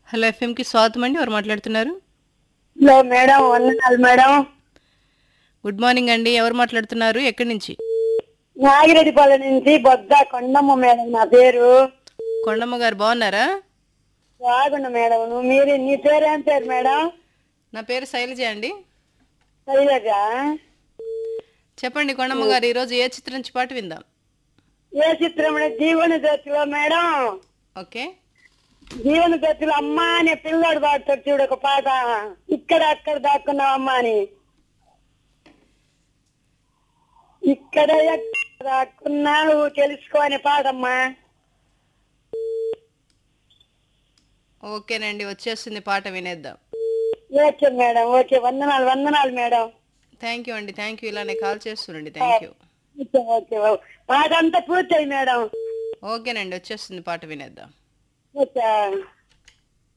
hello ఎఫ్ఎంకి స్వాగతం అండి ఎవరు మాట్లాడుతున్నారు హలో మేడం వందనాలు మేడం గుడ్ మార్నింగ్ అండి ఎవరు మాట్లాడుతున్నారు ఎక్కడి నుంచి నాగిరెడ్డిపల్లి నుంచి బొద్ద కొండమ్మ మేడం నా పేరు కొండమ్మ గారు బాగున్నారా బాగున్నా మేడం నువ్వు మీరు నీ పేరు ఏం పేరు మేడం నా పేరు శైలజ అండి శైలజ చెప్పండి కొండమ్మ గారు ఈరోజు ఏ చిత్రం నుంచి పాట విందాం ఏ చిత్రం జీవన జ్యోతిలో మేడం ఓకే జీవన జ్యోతిలో అమ్మ అనే పిల్లోడు పాడతాడు చూడు ఒక పాట ఇక్కడ అక్కడ దాక్కున్నావు అమ్మ అని ఇక్కడ ఎక్కడ దాక్కున్నావు తెలుసుకో అనే పాటమ్మా ఓకేనండి వచ్చేస్తుంది పాట వినేద్దాం ఓకే మేడం ఓకే వందనాలు వందనాలు మేడం థ్యాంక్ యూ అండి థ్యాంక్ యూ ఇలానే కాల్ చేస్తుండండి థ్యాంక్ యూ ఓకే ఓకే ఓ- పాట అంతా పూర్తయి మేడం ఓకేనండి వచ్చేస్తుంది పాట వినేద్దాం ఓకే